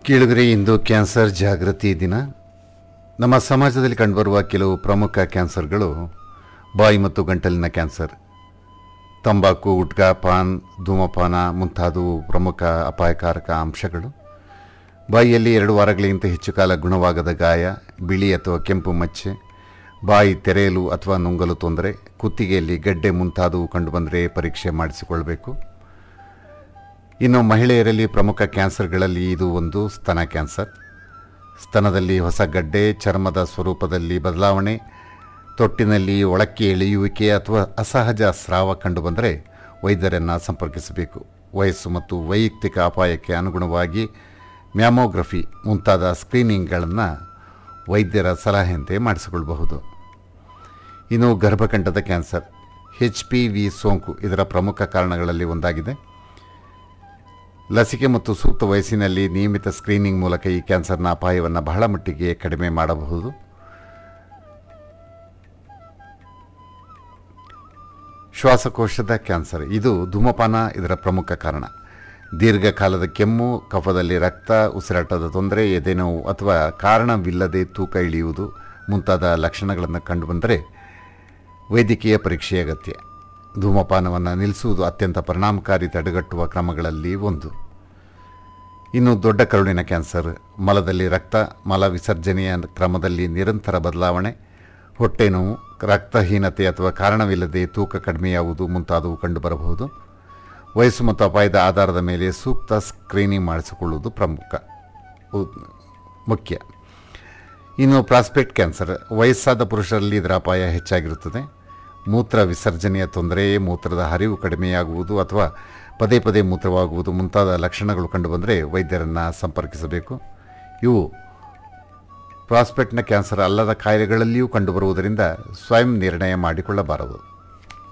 ಕೇಳಿದರೆ ಇಂದು ಕ್ಯಾನ್ಸರ್ ಜಾಗೃತಿ ದಿನ ನಮ್ಮ ಸಮಾಜದಲ್ಲಿ ಕಂಡುಬರುವ ಕೆಲವು ಪ್ರಮುಖ ಕ್ಯಾನ್ಸರ್ಗಳು ಬಾಯಿ ಮತ್ತು ಗಂಟಲಿನ ಕ್ಯಾನ್ಸರ್ ತಂಬಾಕು ಗುಟ್ಕಾ ಪಾನ್ ಧೂಮಪಾನ ಮುಂತಾದವು ಪ್ರಮುಖ ಅಪಾಯಕಾರಕ ಅಂಶಗಳು ಬಾಯಿಯಲ್ಲಿ ಎರಡು ವಾರಗಳಿಗಿಂತ ಹೆಚ್ಚು ಕಾಲ ಗುಣವಾಗದ ಗಾಯ ಬಿಳಿ ಅಥವಾ ಕೆಂಪು ಮಚ್ಚೆ ಬಾಯಿ ತೆರೆಯಲು ಅಥವಾ ನುಂಗಲು ತೊಂದರೆ ಕುತ್ತಿಗೆಯಲ್ಲಿ ಗಡ್ಡೆ ಮುಂತಾದವು ಕಂಡುಬಂದರೆ ಪರೀಕ್ಷೆ ಮಾಡಿಸಿಕೊಳ್ಬೇಕು ಇನ್ನು ಮಹಿಳೆಯರಲ್ಲಿ ಪ್ರಮುಖ ಕ್ಯಾನ್ಸರ್ಗಳಲ್ಲಿ ಇದು ಒಂದು ಸ್ತನ ಕ್ಯಾನ್ಸರ್ ಸ್ತನದಲ್ಲಿ ಹೊಸ ಗಡ್ಡೆ ಚರ್ಮದ ಸ್ವರೂಪದಲ್ಲಿ ಬದಲಾವಣೆ ತೊಟ್ಟಿನಲ್ಲಿ ಒಳಕ್ಕೆ ಎಳೆಯುವಿಕೆ ಅಥವಾ ಅಸಹಜ ಸ್ರಾವ ಕಂಡುಬಂದರೆ ವೈದ್ಯರನ್ನು ಸಂಪರ್ಕಿಸಬೇಕು ವಯಸ್ಸು ಮತ್ತು ವೈಯಕ್ತಿಕ ಅಪಾಯಕ್ಕೆ ಅನುಗುಣವಾಗಿ ಮ್ಯಾಮೋಗ್ರಫಿ ಮುಂತಾದ ಸ್ಕ್ರೀನಿಂಗ್ಗಳನ್ನು ವೈದ್ಯರ ಸಲಹೆಯಂತೆ ಮಾಡಿಸಿಕೊಳ್ಳಬಹುದು ಇನ್ನು ಗರ್ಭಕಂಠದ ಕ್ಯಾನ್ಸರ್ ಹೆಚ್ ಪಿ ವಿ ಸೋಂಕು ಇದರ ಪ್ರಮುಖ ಕಾರಣಗಳಲ್ಲಿ ಒಂದಾಗಿದೆ ಲಸಿಕೆ ಮತ್ತು ಸೂಕ್ತ ವಯಸ್ಸಿನಲ್ಲಿ ನಿಯಮಿತ ಸ್ಕ್ರೀನಿಂಗ್ ಮೂಲಕ ಈ ಕ್ಯಾನ್ಸರ್ನ ಅಪಾಯವನ್ನು ಬಹಳ ಮಟ್ಟಿಗೆ ಕಡಿಮೆ ಮಾಡಬಹುದು ಶ್ವಾಸಕೋಶದ ಕ್ಯಾನ್ಸರ್ ಇದು ಧೂಮಪಾನ ಇದರ ಪ್ರಮುಖ ಕಾರಣ ದೀರ್ಘಕಾಲದ ಕೆಮ್ಮು ಕಫದಲ್ಲಿ ರಕ್ತ ಉಸಿರಾಟದ ತೊಂದರೆ ಎದೆನೋವು ಅಥವಾ ಕಾರಣವಿಲ್ಲದೆ ತೂಕ ಇಳಿಯುವುದು ಮುಂತಾದ ಲಕ್ಷಣಗಳನ್ನು ಕಂಡುಬಂದರೆ ವೈದ್ಯಕೀಯ ಪರೀಕ್ಷೆ ಅಗತ್ಯ ಧೂಮಪಾನವನ್ನು ನಿಲ್ಲಿಸುವುದು ಅತ್ಯಂತ ಪರಿಣಾಮಕಾರಿ ತಡೆಗಟ್ಟುವ ಕ್ರಮಗಳಲ್ಲಿ ಒಂದು ಇನ್ನು ದೊಡ್ಡ ಕರುಳಿನ ಕ್ಯಾನ್ಸರ್ ಮಲದಲ್ಲಿ ರಕ್ತ ಮಲ ವಿಸರ್ಜನೆಯ ಕ್ರಮದಲ್ಲಿ ನಿರಂತರ ಬದಲಾವಣೆ ಹೊಟ್ಟೆ ನೋವು ರಕ್ತಹೀನತೆ ಅಥವಾ ಕಾರಣವಿಲ್ಲದೆ ತೂಕ ಕಡಿಮೆಯಾಗುವುದು ಮುಂತಾದವು ಕಂಡುಬರಬಹುದು ವಯಸ್ಸು ಮತ್ತು ಅಪಾಯದ ಆಧಾರದ ಮೇಲೆ ಸೂಕ್ತ ಸ್ಕ್ರೀನಿಂಗ್ ಮಾಡಿಸಿಕೊಳ್ಳುವುದು ಪ್ರಮುಖ ಉ- ಮುಖ್ಯ ಇನ್ನು ಪ್ರಾಸ್ಪೇಟ್ ಕ್ಯಾನ್ಸರ್ ವಯಸ್ಸಾದ ಪುರುಷರಲ್ಲಿ ಇದರ ಅಪಾಯ ಹೆಚ್ಚಾಗಿರುತ್ತದೆ ಮೂತ್ರ ವಿಸರ್ಜನೆಯ ತೊಂದರೆ ಮೂತ್ರದ ಹರಿವು ಕಡಿಮೆಯಾಗುವುದು ಅಥವಾ ಪದೇ ಪದೇ ಮೂತ್ರವಾಗುವುದು ಮುಂತಾದ ಲಕ್ಷಣಗಳು ಕಂಡುಬಂದರೆ ವೈದ್ಯರನ್ನು ಸಂಪರ್ಕಿಸಬೇಕು ಇವು ಪ್ರಾಸ್ಪೇಟ್ನ ಕ್ಯಾನ್ಸರ್ ಅಲ್ಲದ ಕಾಯಿಲೆಗಳಲ್ಲಿಯೂ ಕಂಡುಬರುವುದರಿಂದ ಸ್ವಯಂ ನಿರ್ಣಯ ಮಾಡಿಕೊಳ್ಳಬಾರದು